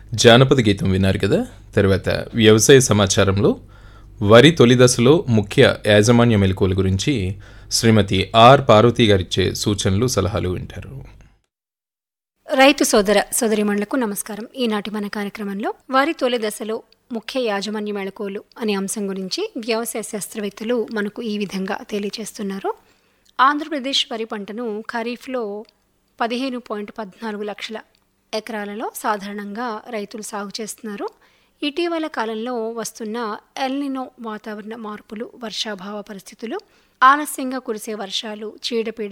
జానపద గీతం విన్నారు కదా తర్వాత వ్యవసాయ సమాచారంలో వరి తొలి దశలో ముఖ్య యాజమాన్య మెలకువల గురించి శ్రీమతి ఆర్ పార్వతి గారిచ్చే సూచనలు సలహాలు వింటారు రైతు సోదర సోదరిమణులకు నమస్కారం ఈనాటి మన కార్యక్రమంలో వారి తొలి దశలో ముఖ్య యాజమాన్య మెళకువలు అనే అంశం గురించి వ్యవసాయ శాస్త్రవేత్తలు మనకు ఈ విధంగా తెలియజేస్తున్నారు ఆంధ్రప్రదేశ్ వరి పంటను ఖరీఫ్లో పదిహేను పాయింట్ పద్నాలుగు లక్షల ఎకరాలలో సాధారణంగా రైతులు సాగు చేస్తున్నారు ఇటీవల కాలంలో వస్తున్న ఎల్నినో వాతావరణ మార్పులు వర్షాభావ పరిస్థితులు ఆలస్యంగా కురిసే వర్షాలు చీడపీడ